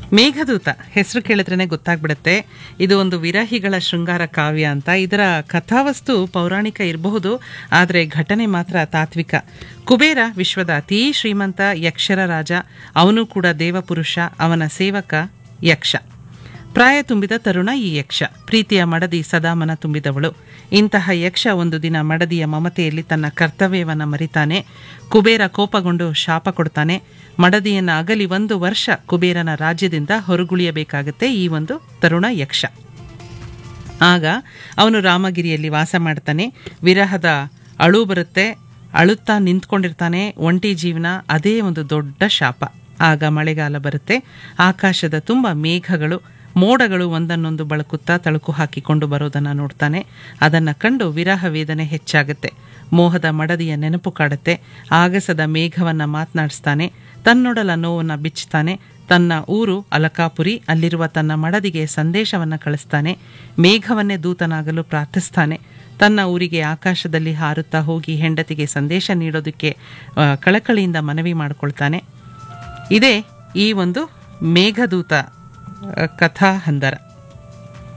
ಮೇಘದೂತ ಹೆಸರು ಕೇಳಿದ್ರೇ ಗೊತ್ತಾಗ್ಬಿಡುತ್ತೆ ಇದು ಒಂದು ವಿರಹಿಗಳ ಶೃಂಗಾರ ಕಾವ್ಯ ಅಂತ ಇದರ ಕಥಾವಸ್ತು ಪೌರಾಣಿಕ ಇರಬಹುದು ಆದರೆ ಘಟನೆ ಮಾತ್ರ ತಾತ್ವಿಕ ಕುಬೇರ ವಿಶ್ವದ ಅತೀ ಶ್ರೀಮಂತ ಯಕ್ಷರ ರಾಜ ಅವನು ಕೂಡ ದೇವಪುರುಷ ಅವನ ಸೇವಕ ಯಕ್ಷ ಪ್ರಾಯ ತುಂಬಿದ ತರುಣ ಈ ಯಕ್ಷ ಪ್ರೀತಿಯ ಮಡದಿ ಸದಾ ಮನ ತುಂಬಿದವಳು ಇಂತಹ ಯಕ್ಷ ಒಂದು ದಿನ ಮಡದಿಯ ಮಮತೆಯಲ್ಲಿ ತನ್ನ ಕರ್ತವ್ಯವನ್ನು ಮರಿತಾನೆ ಕುಬೇರ ಕೋಪಗೊಂಡು ಶಾಪ ಕೊಡ್ತಾನೆ ಮಡದಿಯನ್ನು ಅಗಲಿ ಒಂದು ವರ್ಷ ಕುಬೇರನ ರಾಜ್ಯದಿಂದ ಹೊರಗುಳಿಯಬೇಕಾಗುತ್ತೆ ಈ ಒಂದು ತರುಣ ಯಕ್ಷ ಆಗ ಅವನು ರಾಮಗಿರಿಯಲ್ಲಿ ವಾಸ ಮಾಡ್ತಾನೆ ವಿರಹದ ಅಳು ಬರುತ್ತೆ ಅಳುತ್ತಾ ನಿಂತ್ಕೊಂಡಿರ್ತಾನೆ ಒಂಟಿ ಜೀವನ ಅದೇ ಒಂದು ದೊಡ್ಡ ಶಾಪ ಆಗ ಮಳೆಗಾಲ ಬರುತ್ತೆ ಆಕಾಶದ ತುಂಬ ಮೇಘಗಳು ಮೋಡಗಳು ಒಂದನ್ನೊಂದು ಬಳಕುತ್ತಾ ತಳುಕು ಹಾಕಿಕೊಂಡು ಬರೋದನ್ನು ನೋಡ್ತಾನೆ ಅದನ್ನು ಕಂಡು ವಿರಹ ವೇದನೆ ಹೆಚ್ಚಾಗುತ್ತೆ ಮೋಹದ ಮಡದಿಯ ನೆನಪು ಕಾಡುತ್ತೆ ಆಗಸದ ಮೇಘವನ್ನು ಮಾತನಾಡಿಸ್ತಾನೆ ತನ್ನೊಡಲ ನೋವನ್ನು ಬಿಚ್ಚುತ್ತಾನೆ ತನ್ನ ಊರು ಅಲಕಾಪುರಿ ಅಲ್ಲಿರುವ ತನ್ನ ಮಡದಿಗೆ ಸಂದೇಶವನ್ನು ಕಳಿಸ್ತಾನೆ ಮೇಘವನ್ನೇ ದೂತನಾಗಲು ಪ್ರಾರ್ಥಿಸ್ತಾನೆ ತನ್ನ ಊರಿಗೆ ಆಕಾಶದಲ್ಲಿ ಹಾರುತ್ತಾ ಹೋಗಿ ಹೆಂಡತಿಗೆ ಸಂದೇಶ ನೀಡೋದಕ್ಕೆ ಆ, ಕಳಕಳಿಯಿಂದ ಮನವಿ ಮಾಡಿಕೊಳ್ತಾನೆ ಇದೇ ಈ ಒಂದು ಮೇಘದೂತ ಆ, ಕಥಾ ಹಂದರ